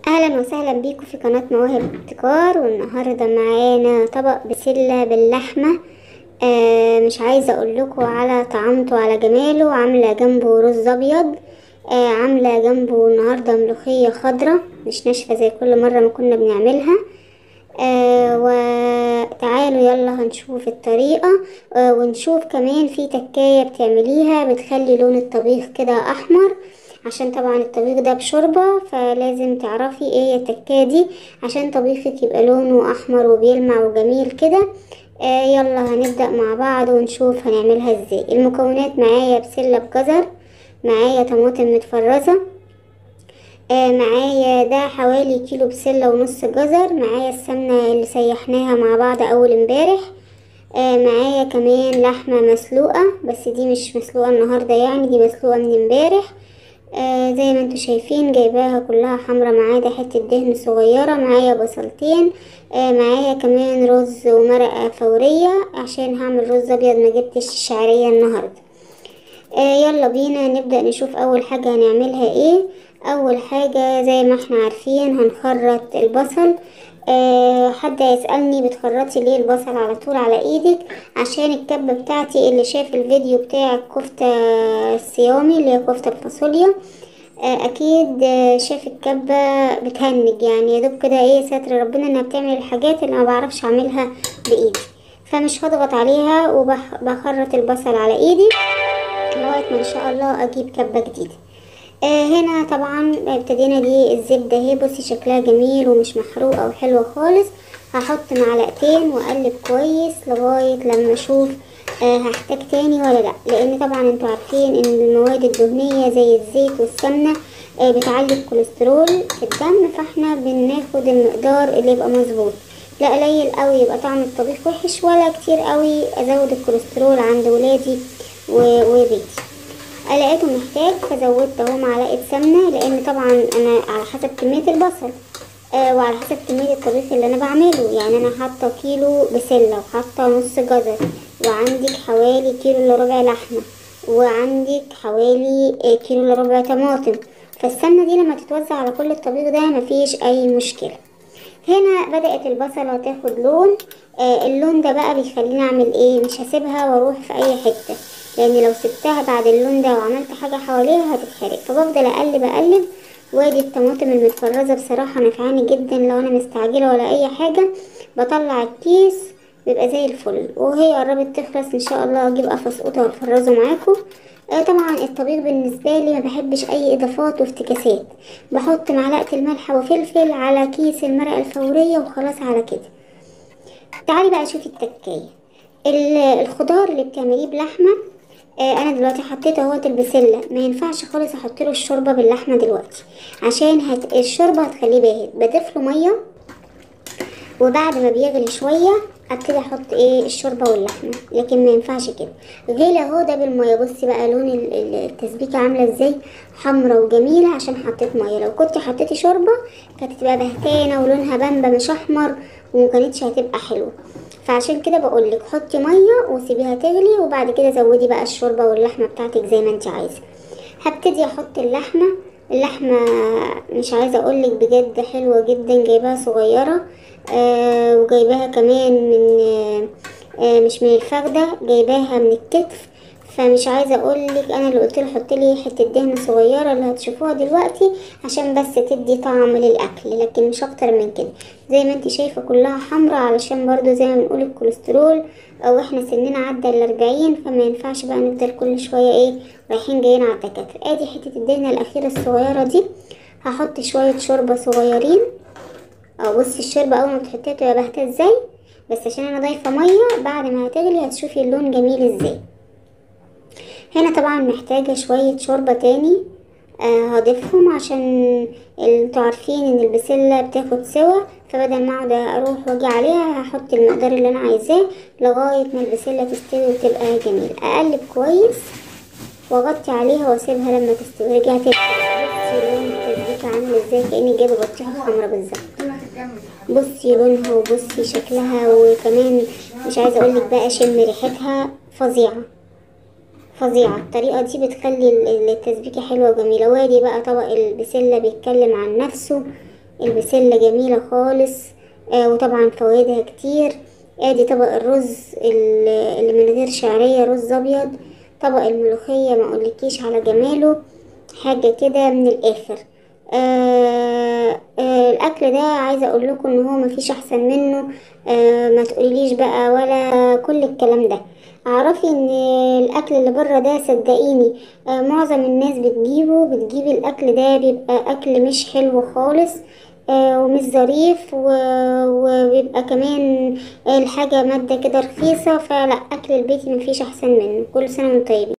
اهلا وسهلا بيكم في قناة مواهب ابتكار والنهاردة معانا طبق بسلة باللحمة آه مش عايزة اقول لكم على طعامته على جماله عاملة جنبه رز ابيض آه عاملة جنبه النهاردة ملوخية خضرة مش ناشفة زي كل مرة ما كنا بنعملها آه وتعالوا يلا هنشوف الطريقة آه ونشوف كمان في تكاية بتعمليها بتخلي لون الطبيخ كده احمر عشان طبعا الطبيخ ده بشوربة فلازم تعرفي ايه هي التكاية دي عشان طبيخك يبقى لونه احمر وبيلمع وجميل كده آه يلا هنبدأ مع بعض ونشوف هنعملها ازاي المكونات معايا بسلة بجزر معايا طماطم متفرزة آه معايا ده حوالي كيلو بسلة ونص جزر معايا السمنة اللي سيحناها مع بعض اول امبارح آه معايا كمان لحمة مسلوقة بس دي مش مسلوقة النهاردة يعني دي مسلوقة من امبارح آه زي ما انتوا شايفين جايباها كلها حمرا معايا ده حتة دهن صغيرة معايا بصلتين آه معايا كمان رز ومرقة فورية عشان هعمل رز ابيض ما جبتش الشعرية النهاردة آه يلا بينا نبدأ نشوف اول حاجة هنعملها ايه اول حاجة زي ما احنا عارفين هنخرط البصل أه حد هيسألني بتخرطي ليه البصل على طول على ايدك عشان الكبة بتاعتي اللي شاف الفيديو بتاع الكفتة الصيامي اللي هي كفتة الفاصوليا أه اكيد شاف الكبة بتهنج يعني يا دوب كده ايه ستر ربنا انها بتعمل الحاجات اللي ما بعرفش اعملها بايدي فمش هضغط عليها وبخرط البصل على ايدي لغاية ما ان شاء الله اجيب كبة جديدة آه هنا طبعا ابتدينا دي الزبدة اهي بصي شكلها جميل ومش محروقة وحلوة خالص هحط معلقتين واقلب كويس لغاية لما اشوف آه هحتاج تاني ولا لا لان طبعا انتوا عارفين ان المواد الدهنية زي الزيت والسمنة آه بتعلي الكوليسترول في الدم فاحنا بناخد المقدار اللي يبقى مظبوط لا قليل قوي يبقى طعم الطبيخ وحش ولا كتير قوي ازود الكوليسترول عند ولادي وبيتي لقيته محتاج فزودت اهو معلقه سمنه لان طبعا انا على حسب كميه البصل آه وعلى حسب كميه الطبيخ اللي انا بعمله يعني انا حاطه كيلو بسله وحاطه نص جزر وعندك حوالي كيلو الا ربع لحمه وعندك حوالي كيلو الا ربع طماطم فالسمنه دي لما تتوزع على كل الطبيخ ده مفيش اي مشكله هنا بدأت البصلة تاخد لون آه اللون ده بقى بيخليني اعمل ايه مش هسيبها واروح في اي حتة لان لو سبتها بعد اللون ده وعملت حاجة حواليها هتتحرق فبفضل اقلب اقلب وادي الطماطم المتفرزة بصراحة نفعاني جدا لو انا مستعجلة ولا اي حاجة بطلع الكيس بيبقى زي الفل وهي قربت تخلص ان شاء الله اجيب قفص قطع وافرزه معاكم آه طبعا الطبيخ بالنسبة لي ما بحبش اي اضافات وافتكاسات بحط معلقة الملح وفلفل على كيس المرقة الفورية وخلاص على كده تعالي بقى شوفي التكاية الخضار اللي بتعمليه بلحمة آه انا دلوقتي حطيت اهوت البسله ما ينفعش خالص احط له الشوربه باللحمه دلوقتي عشان هت... الشوربه هتخليه باهت بضيف له ميه وبعد ما بيغلي شويه ابتدي احط ايه الشوربه واللحمه لكن ما ينفعش كده غلي اهو ده بالميه بصي بقى لون التسبيكه عامله ازاي حمرا وجميله عشان حطيت ميه لو كنت حطيتي شوربه كانت هتبقى بهتانه ولونها بامبا مش احمر ومكانتش هتبقى حلوه فعشان كده بقولك حطي ميه وسيبيها تغلي وبعد كده زودي بقى الشوربه واللحمه بتاعتك زي ما انت عايزه هبتدي احط اللحمه اللحمه مش عايزه اقولك بجد حلوه جدا جايباها صغيره آه وجايباها كمان من آه مش من الفخده جايباها من الكتف فمش عايزه اقولك انا اللي قلت له حط لي حته دهن صغيره اللي هتشوفوها دلوقتي عشان بس تدي طعم للاكل لكن مش اكتر من كده زي ما انت شايفه كلها حمرا علشان برضو زي ما بنقول الكوليسترول او احنا سننا عدى الاربعين فما ينفعش بقى نفضل كل شويه ايه رايحين جايين على الدكاتره ادي حته الدهنه الاخيره الصغيره دي هحط شويه شوربه صغيرين او بصي الشوربه اول ما بتحطيها تبقى باهته ازاي بس عشان انا ضايفه ميه بعد ما هتغلي هتشوفي اللون جميل ازاي هنا طبعا محتاجة شوية شوربة تاني آه هضيفهم عشان انتوا عارفين ان البسلة بتاخد سوا فبدل ما اقعد اروح واجي عليها هحط المقدار اللي انا عايزاه لغاية ما البسلة تستوي وتبقى جميل اقلب كويس واغطي عليها واسيبها لما تستوي رجعت بصي لون التسبيكة عامل ازاي كأني جايبة بطيخة حمرا بالظبط بصي لونها وبصي شكلها وكمان مش عايزة اقولك بقى شم ريحتها فظيعة فظيعة الطريقة دي بتخلي التسبيكة حلوة وجميلة وادي بقى طبق البسلة بيتكلم عن نفسه البسلة جميلة خالص آه وطبعا فوائدها كتير ادي طبق الرز ال- اللي من غير شعرية رز ابيض طبق الملوخية ما اقولكيش على جماله حاجة كده من الاخر آه آه الاكل ده عايزه اقول لكم ان هو مفيش احسن منه آه ما تقوليليش بقى ولا كل الكلام ده اعرفي ان الاكل اللي بره ده صدقيني آه معظم الناس بتجيبه بتجيب الاكل ده بيبقى اكل مش حلو خالص آه ومش ظريف و- وبيبقى كمان الحاجة مادة كده رخيصة فلا أكل البيت مفيش أحسن منه كل سنة وانتم طيبين